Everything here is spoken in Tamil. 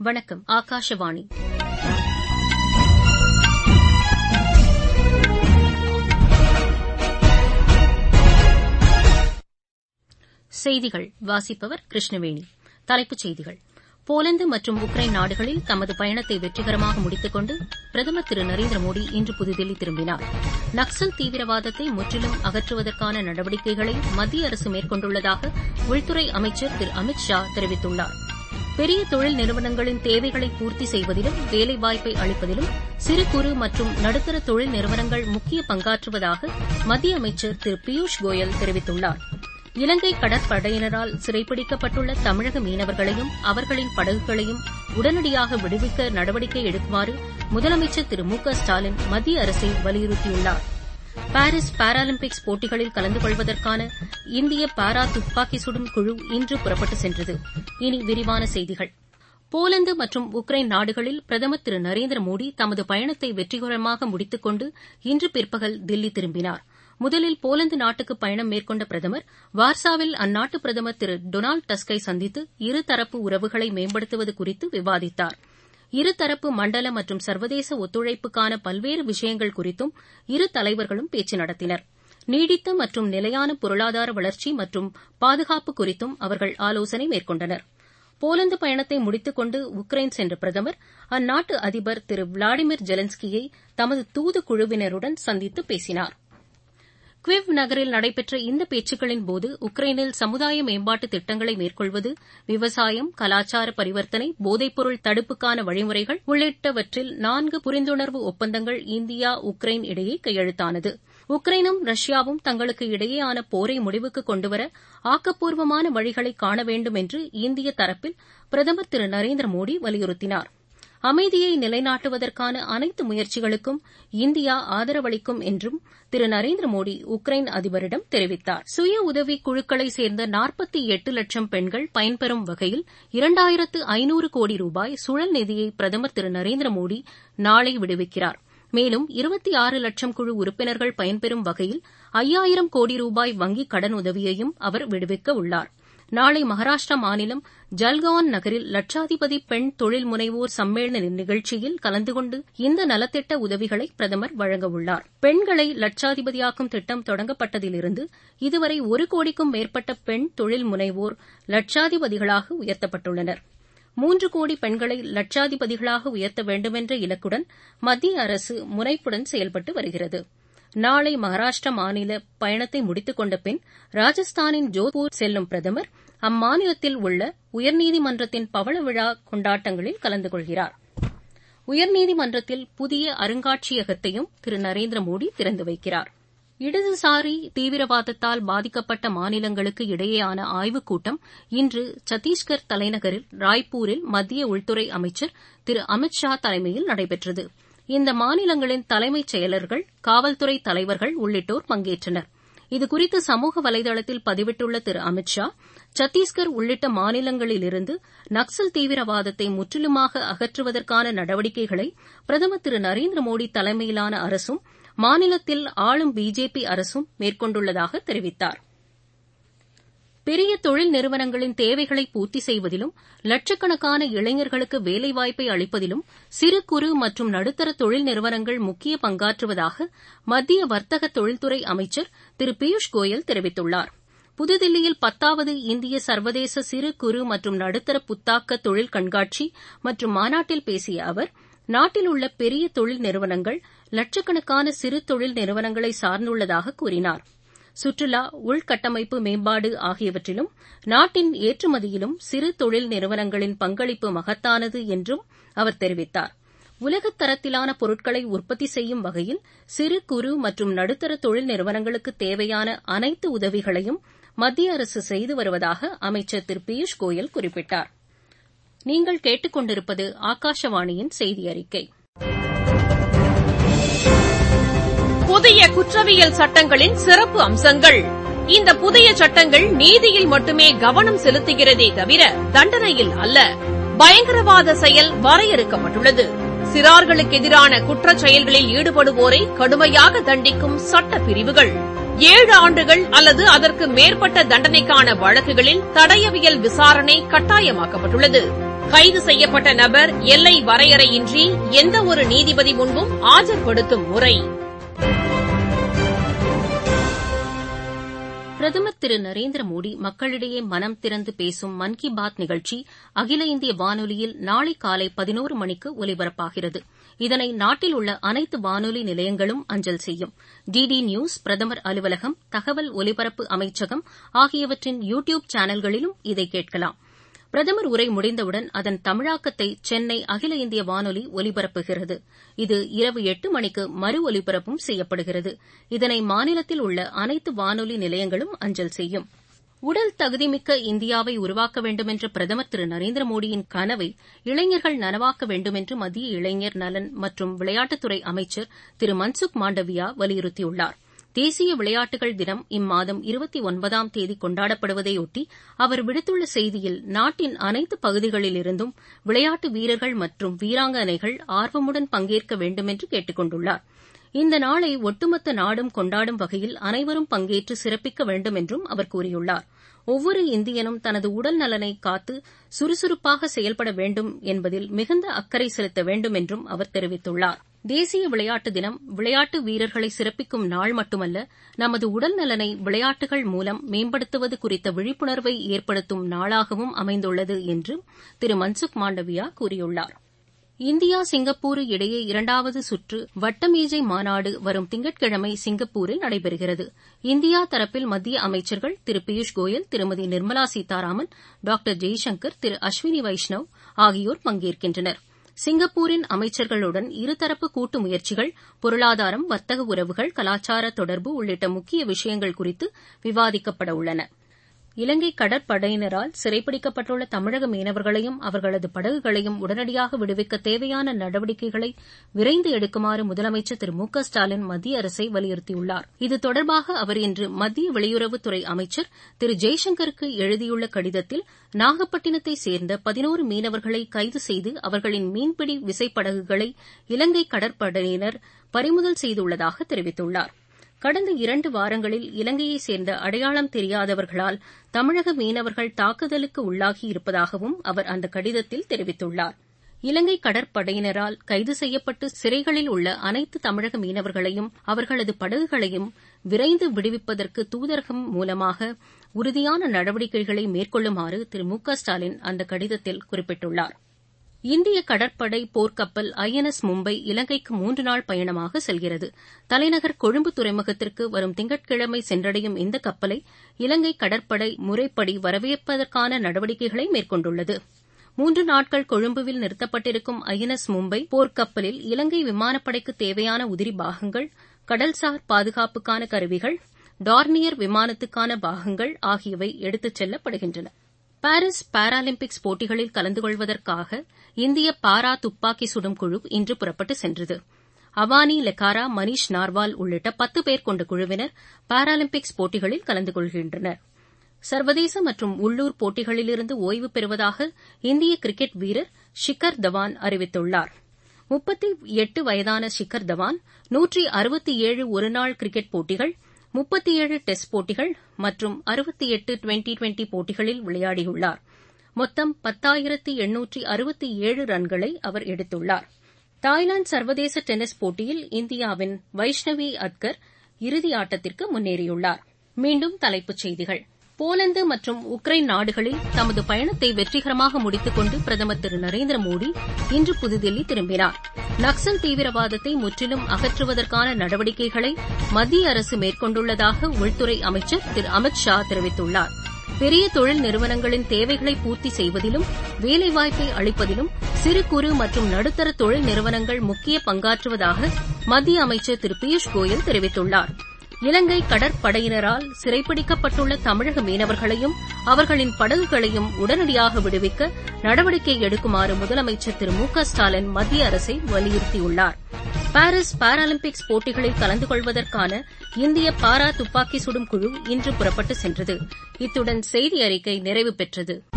வணக்கம் ஆகாஷவாணி செய்திகள் வாசிப்பவர் கிருஷ்ணவேணி தலைப்புச் செய்திகள் போலந்து மற்றும் உக்ரைன் நாடுகளில் தமது பயணத்தை வெற்றிகரமாக முடித்துக் கொண்டு பிரதமர் திரு நரேந்திர மோடி இன்று புதுதில்லி திரும்பினார் நக்சல் தீவிரவாதத்தை முற்றிலும் அகற்றுவதற்கான நடவடிக்கைகளை மத்திய அரசு மேற்கொண்டுள்ளதாக உள்துறை அமைச்சர் திரு அமித் ஷா தெரிவித்துள்ளார் பெரிய தொழில் நிறுவனங்களின் தேவைகளை பூர்த்தி செய்வதிலும் வேலைவாய்ப்பை அளிப்பதிலும் சிறு குறு மற்றும் நடுத்தர தொழில் நிறுவனங்கள் முக்கிய பங்காற்றுவதாக மத்திய அமைச்சர் திரு பியூஷ் கோயல் தெரிவித்துள்ளார் இலங்கை கடற்படையினரால் சிறைப்பிடிக்கப்பட்டுள்ள தமிழக மீனவர்களையும் அவர்களின் படகுகளையும் உடனடியாக விடுவிக்க நடவடிக்கை எடுக்குமாறு முதலமைச்சர் திரு மு க ஸ்டாலின் மத்திய அரசை வலியுறுத்தியுள்ளார் பாரிஸ் பாராலிம்பிக்ஸ் போட்டிகளில் கலந்து கொள்வதற்கான இந்திய பாரா துப்பாக்கி சுடும் குழு இன்று புறப்பட்டு சென்றது இனி விரிவான செய்திகள் போலந்து மற்றும் உக்ரைன் நாடுகளில் பிரதமர் திரு நரேந்திர மோடி தமது பயணத்தை வெற்றிகரமாக முடித்துக் கொண்டு இன்று பிற்பகல் தில்லி திரும்பினார் முதலில் போலந்து நாட்டுக்கு பயணம் மேற்கொண்ட பிரதமர் வார்சாவில் அந்நாட்டு பிரதமர் திரு டொனால்டு டஸ்கை சந்தித்து இருதரப்பு உறவுகளை மேம்படுத்துவது குறித்து விவாதித்தார் இருதரப்பு மண்டல மற்றும் சர்வதேச ஒத்துழைப்புக்கான பல்வேறு விஷயங்கள் குறித்தும் இரு தலைவர்களும் பேச்சு நடத்தினர் நீடித்த மற்றும் நிலையான பொருளாதார வளர்ச்சி மற்றும் பாதுகாப்பு குறித்தும் அவர்கள் ஆலோசனை மேற்கொண்டனர் போலந்து பயணத்தை முடித்துக் கொண்டு உக்ரைன் சென்ற பிரதமர் அந்நாட்டு அதிபர் திரு விளாடிமிர் ஜெலன்ஸ்கியை தமது தூதுக்குழுவினருடன் சந்தித்து பேசினார் குவிவ் நகரில் நடைபெற்ற இந்த பேச்சுக்களின்போது உக்ரைனில் சமுதாய மேம்பாட்டு திட்டங்களை மேற்கொள்வது விவசாயம் கலாச்சார பரிவர்த்தனை போதைப்பொருள் தடுப்புக்கான வழிமுறைகள் உள்ளிட்டவற்றில் நான்கு புரிந்துணர்வு ஒப்பந்தங்கள் இந்தியா உக்ரைன் இடையே கையெழுத்தானது உக்ரைனும் ரஷ்யாவும் தங்களுக்கு இடையேயான போரை முடிவுக்கு கொண்டுவர ஆக்கப்பூர்வமான வழிகளை காண வேண்டும் என்று இந்திய தரப்பில் பிரதமர் திரு நரேந்திர மோடி வலியுறுத்தினார் அமைதியை நிலைநாட்டுவதற்கான அனைத்து முயற்சிகளுக்கும் இந்தியா ஆதரவளிக்கும் என்றும் திரு நரேந்திர மோடி உக்ரைன் அதிபரிடம் தெரிவித்தார் சுய உதவி குழுக்களைச் சேர்ந்த நாற்பத்தி எட்டு லட்சம் பெண்கள் பயன்பெறும் வகையில் இரண்டாயிரத்து ஐநூறு கோடி ரூபாய் சுழல் நிதியை பிரதமர் திரு நரேந்திர மோடி நாளை விடுவிக்கிறார் மேலும் இருபத்தி ஆறு லட்சம் குழு உறுப்பினர்கள் பயன்பெறும் வகையில் ஐயாயிரம் கோடி ரூபாய் வங்கிக் கடன் உதவியையும் அவர் விடுவிக்க உள்ளார் நாளை மகாராஷ்டிரா மாநிலம் ஜல்கான் நகரில் லட்சாதிபதி பெண் தொழில் முனைவோர் சம்மேளன நிகழ்ச்சியில் கலந்து கொண்டு இந்த நலத்திட்ட உதவிகளை பிரதமர் வழங்கவுள்ளார் பெண்களை லட்சாதிபதியாக்கும் திட்டம் தொடங்கப்பட்டதிலிருந்து இதுவரை ஒரு கோடிக்கும் மேற்பட்ட பெண் தொழில் முனைவோர் லட்சாதிபதிகளாக உயர்த்தப்பட்டுள்ளனர் மூன்று கோடி பெண்களை லட்சாதிபதிகளாக உயர்த்த வேண்டுமென்ற இலக்குடன் மத்திய அரசு முனைப்புடன் செயல்பட்டு வருகிறது நாளை மகாராஷ்டிரா மாநில பயணத்தை முடித்துக் கொண்ட பின் ராஜஸ்தானின் ஜோத்பூர் செல்லும் பிரதமர் அம்மாநிலத்தில் உள்ள உயர்நீதிமன்றத்தின் பவள விழா கொண்டாட்டங்களில் கலந்து கொள்கிறார் உயர்நீதிமன்றத்தில் புதிய அருங்காட்சியகத்தையும் திரு நரேந்திர மோடி திறந்து வைக்கிறார் இடதுசாரி தீவிரவாதத்தால் பாதிக்கப்பட்ட மாநிலங்களுக்கு இடையேயான ஆய்வுக் கூட்டம் இன்று சத்தீஸ்கர் தலைநகரில் ராய்ப்பூரில் மத்திய உள்துறை அமைச்சர் திரு அமித் ஷா தலைமையில் நடைபெற்றது இந்த மாநிலங்களின் தலைமைச் செயலர்கள் காவல்துறை தலைவர்கள் உள்ளிட்டோர் பங்கேற்றனர் இதுகுறித்து சமூக வலைதளத்தில் பதிவிட்டுள்ள திரு அமித் ஷா சத்தீஸ்கர் உள்ளிட்ட மாநிலங்களிலிருந்து நக்சல் தீவிரவாதத்தை முற்றிலுமாக அகற்றுவதற்கான நடவடிக்கைகளை பிரதமர் திரு நரேந்திர மோடி தலைமையிலான அரசும் மாநிலத்தில் ஆளும் பிஜேபி அரசும் மேற்கொண்டுள்ளதாக தெரிவித்தார் பெரிய தொழில் நிறுவனங்களின் தேவைகளை பூர்த்தி செய்வதிலும் லட்சக்கணக்கான இளைஞர்களுக்கு வேலைவாய்ப்பை அளிப்பதிலும் சிறு குறு மற்றும் நடுத்தர தொழில் நிறுவனங்கள் முக்கிய பங்காற்றுவதாக மத்திய வர்த்தக தொழில்துறை அமைச்சர் திரு பியூஷ் கோயல் தெரிவித்துள்ளார் புதுதில்லியில் பத்தாவது இந்திய சர்வதேச சிறு குறு மற்றும் நடுத்தர புத்தாக்க தொழில் கண்காட்சி மற்றும் மாநாட்டில் பேசிய அவர் நாட்டில் உள்ள பெரிய தொழில் நிறுவனங்கள் லட்சக்கணக்கான சிறு தொழில் நிறுவனங்களை சார்ந்துள்ளதாக கூறினார் சுற்றுலா உள்கட்டமைப்பு மேம்பாடு ஆகியவற்றிலும் நாட்டின் ஏற்றுமதியிலும் சிறு தொழில் நிறுவனங்களின் பங்களிப்பு மகத்தானது என்றும் அவர் தெரிவித்தார் உலகத் தரத்திலான பொருட்களை உற்பத்தி செய்யும் வகையில் சிறு குறு மற்றும் நடுத்தர தொழில் நிறுவனங்களுக்கு தேவையான அனைத்து உதவிகளையும் மத்திய அரசு செய்து வருவதாக அமைச்சர் திரு பியூஷ் கோயல் குறிப்பிட்டார் நீங்கள் கேட்டுக்கொண்டிருப்பது ஆகாஷவாணியின் செய்தி அறிக்கை புதிய குற்றவியல் சட்டங்களின் சிறப்பு அம்சங்கள் இந்த புதிய சட்டங்கள் நீதியில் மட்டுமே கவனம் செலுத்துகிறதே தவிர தண்டனையில் அல்ல பயங்கரவாத செயல் வரையறுக்கப்பட்டுள்ளது சிறார்களுக்கு எதிரான குற்றச் செயல்களில் ஈடுபடுவோரை கடுமையாக தண்டிக்கும் சட்ட பிரிவுகள் ஏழு ஆண்டுகள் அல்லது அதற்கு மேற்பட்ட தண்டனைக்கான வழக்குகளில் தடயவியல் விசாரணை கட்டாயமாக்கப்பட்டுள்ளது கைது செய்யப்பட்ட நபர் எல்லை வரையறையின்றி எந்தவொரு நீதிபதி முன்பும் ஆஜர்படுத்தும் முறை பிரதமர் திரு நரேந்திர மோடி மக்களிடையே மனம் திறந்து பேசும் மன் கி பாத் நிகழ்ச்சி அகில இந்திய வானொலியில் நாளை காலை பதினோரு மணிக்கு ஒலிபரப்பாகிறது இதனை நாட்டில் உள்ள அனைத்து வானொலி நிலையங்களும் அஞ்சல் செய்யும் டிடி நியூஸ் பிரதமர் அலுவலகம் தகவல் ஒலிபரப்பு அமைச்சகம் ஆகியவற்றின் யூ டியூப் சேனல்களிலும் இதை கேட்கலாம் பிரதமர் உரை முடிந்தவுடன் அதன் தமிழாக்கத்தை சென்னை அகில இந்திய வானொலி ஒலிபரப்புகிறது இது இரவு எட்டு மணிக்கு மறு ஒலிபரப்பும் செய்யப்படுகிறது இதனை மாநிலத்தில் உள்ள அனைத்து வானொலி நிலையங்களும் அஞ்சல் செய்யும் உடல் தகுதிமிக்க இந்தியாவை உருவாக்க வேண்டுமென்ற பிரதமர் திரு நரேந்திர மோடியின் கனவை இளைஞர்கள் நனவாக்க வேண்டுமென்று மத்திய இளைஞர் நலன் மற்றும் விளையாட்டுத்துறை அமைச்சர் திரு மன்சுக் மாண்டவியா வலியுறுத்தியுள்ளார் தேசிய விளையாட்டுகள் தினம் இம்மாதம் இருபத்தி ஒன்பதாம் தேதி கொண்டாடப்படுவதையொட்டி அவர் விடுத்துள்ள செய்தியில் நாட்டின் அனைத்து பகுதிகளிலிருந்தும் விளையாட்டு வீரர்கள் மற்றும் வீராங்கனைகள் ஆர்வமுடன் பங்கேற்க வேண்டுமென்று கேட்டுக் கொண்டுள்ளார் இந்த நாளை ஒட்டுமொத்த நாடும் கொண்டாடும் வகையில் அனைவரும் பங்கேற்று சிறப்பிக்க வேண்டும் என்றும் அவர் கூறியுள்ளார் ஒவ்வொரு இந்தியனும் தனது உடல் நலனை காத்து சுறுசுறுப்பாக செயல்பட வேண்டும் என்பதில் மிகுந்த அக்கறை செலுத்த வேண்டும் என்றும் அவர் தெரிவித்துள்ளார் தேசிய விளையாட்டு தினம் விளையாட்டு வீரர்களை சிறப்பிக்கும் நாள் மட்டுமல்ல நமது உடல் நலனை விளையாட்டுகள் மூலம் மேம்படுத்துவது குறித்த விழிப்புணர்வை ஏற்படுத்தும் நாளாகவும் அமைந்துள்ளது என்று திரு மன்சுக் மாண்டவியா கூறியுள்ளார் இந்தியா சிங்கப்பூர் இடையே இரண்டாவது சுற்று வட்டமேஜை மாநாடு வரும் திங்கட்கிழமை சிங்கப்பூரில் நடைபெறுகிறது இந்தியா தரப்பில் மத்திய அமைச்சர்கள் திரு பியூஷ் கோயல் திருமதி நிர்மலா சீதாராமன் டாக்டர் ஜெய்சங்கர் திரு அஸ்வினி வைஷ்ணவ் ஆகியோர் பங்கேற்கின்றனர் சிங்கப்பூரின் அமைச்சர்களுடன் இருதரப்பு கூட்டு முயற்சிகள் பொருளாதாரம் வர்த்தக உறவுகள் கலாச்சார தொடர்பு உள்ளிட்ட முக்கிய விஷயங்கள் குறித்து விவாதிக்கப்பட உள்ளன இலங்கை கடற்படையினரால் சிறைப்பிடிக்கப்பட்டுள்ள தமிழக மீனவர்களையும் அவர்களது படகுகளையும் உடனடியாக விடுவிக்க தேவையான நடவடிக்கைகளை விரைந்து எடுக்குமாறு முதலமைச்சர் திரு மு க ஸ்டாலின் மத்திய அரசை வலியுறுத்தியுள்ளார் இது தொடர்பாக அவர் இன்று மத்திய வெளியுறவுத்துறை அமைச்சர் திரு ஜெய்சங்கருக்கு எழுதியுள்ள கடிதத்தில் நாகப்பட்டினத்தைச் சேர்ந்த பதினோரு மீனவர்களை கைது செய்து அவர்களின் மீன்பிடி விசைப்படகுகளை இலங்கை கடற்படையினர் பறிமுதல் செய்துள்ளதாக தெரிவித்துள்ளாா் கடந்த இரண்டு வாரங்களில் இலங்கையைச் சேர்ந்த அடையாளம் தெரியாதவர்களால் தமிழக மீனவர்கள் தாக்குதலுக்கு உள்ளாகி இருப்பதாகவும் அவர் அந்த கடிதத்தில் தெரிவித்துள்ளார் இலங்கை கடற்படையினரால் கைது செய்யப்பட்டு சிறைகளில் உள்ள அனைத்து தமிழக மீனவர்களையும் அவர்களது படகுகளையும் விரைந்து விடுவிப்பதற்கு தூதரகம் மூலமாக உறுதியான நடவடிக்கைகளை மேற்கொள்ளுமாறு திரு மு க ஸ்டாலின் அந்த கடிதத்தில் குறிப்பிட்டுள்ளார் இந்திய கடற்படை போர்க்கப்பல் ஐ என் எஸ் மும்பை இலங்கைக்கு மூன்று நாள் பயணமாக செல்கிறது தலைநகர் கொழும்பு துறைமுகத்திற்கு வரும் திங்கட்கிழமை சென்றடையும் இந்த கப்பலை இலங்கை கடற்படை முறைப்படி வரவேற்பதற்கான நடவடிக்கைகளை மேற்கொண்டுள்ளது மூன்று நாட்கள் கொழும்புவில் நிறுத்தப்பட்டிருக்கும் ஐ என் எஸ் மும்பை போர்க்கப்பலில் இலங்கை விமானப்படைக்கு தேவையான உதிரி பாகங்கள் கடல்சார் பாதுகாப்புக்கான கருவிகள் டார்னியர் விமானத்துக்கான பாகங்கள் ஆகியவை எடுத்துச் செல்லப்படுகின்றன பாரிஸ் பாராலிம்பிக்ஸ் போட்டிகளில் கலந்து கொள்வதற்காக இந்திய பாரா துப்பாக்கி சுடும் குழு இன்று புறப்பட்டு சென்றது அவானி லெக்காரா மணீஷ் நார்வால் உள்ளிட்ட பத்து பேர் கொண்ட குழுவினர் பாராலிம்பிக்ஸ் போட்டிகளில் கலந்து கொள்கின்றனர் சர்வதேச மற்றும் உள்ளூர் போட்டிகளிலிருந்து ஓய்வு பெறுவதாக இந்திய கிரிக்கெட் வீரர் ஷிக்கர் தவான் அறிவித்துள்ளார் முப்பத்தி எட்டு வயதான ஷிக்கர் தவான் நூற்றி அறுபத்தி ஏழு ஒருநாள் கிரிக்கெட் போட்டிகள் முப்பத்தி ஏழு டெஸ்ட் போட்டிகள் மற்றும் அறுபத்தி எட்டு டுவெண்டி டுவெண்டி போட்டிகளில் விளையாடியுள்ளார் மொத்தம் பத்தாயிரத்து எண்ணூற்றி அறுபத்தி ஏழு ரன்களை அவர் எடுத்துள்ளார் தாய்லாந்து சர்வதேச டென்னிஸ் போட்டியில் இந்தியாவின் வைஷ்ணவி அத்கர் இறுதி ஆட்டத்திற்கு முன்னேறியுள்ளார் மீண்டும் தலைப்புச் செய்திகள் போலந்து மற்றும் உக்ரைன் நாடுகளில் தமது பயணத்தை வெற்றிகரமாக முடித்துக் கொண்டு பிரதமர் திரு நரேந்திர மோடி இன்று புதுதில்லி திரும்பினார் நக்சல் தீவிரவாதத்தை முற்றிலும் அகற்றுவதற்கான நடவடிக்கைகளை மத்திய அரசு மேற்கொண்டுள்ளதாக உள்துறை அமைச்சர் திரு அமித் ஷா தெரிவித்துள்ளார் பெரிய தொழில் நிறுவனங்களின் தேவைகளை பூர்த்தி செய்வதிலும் வேலைவாய்ப்பை அளிப்பதிலும் சிறு குறு மற்றும் நடுத்தர தொழில் நிறுவனங்கள் முக்கிய பங்காற்றுவதாக மத்திய அமைச்சர் திரு பியூஷ் கோயல் தெரிவித்துள்ளாா் இலங்கை கடற்படையினரால் சிறைப்பிடிக்கப்பட்டுள்ள தமிழக மீனவர்களையும் அவர்களின் படகுகளையும் உடனடியாக விடுவிக்க நடவடிக்கை எடுக்குமாறு முதலமைச்சர் திரு மு க ஸ்டாலின் மத்திய அரசை வலியுறுத்தியுள்ளார் பாரிஸ் பாராலிம்பிக்ஸ் போட்டிகளில் கலந்து கொள்வதற்கான இந்திய பாரா துப்பாக்கி சுடும் குழு இன்று புறப்பட்டு சென்றது இத்துடன் செய்தி அறிக்கை நிறைவு பெற்றது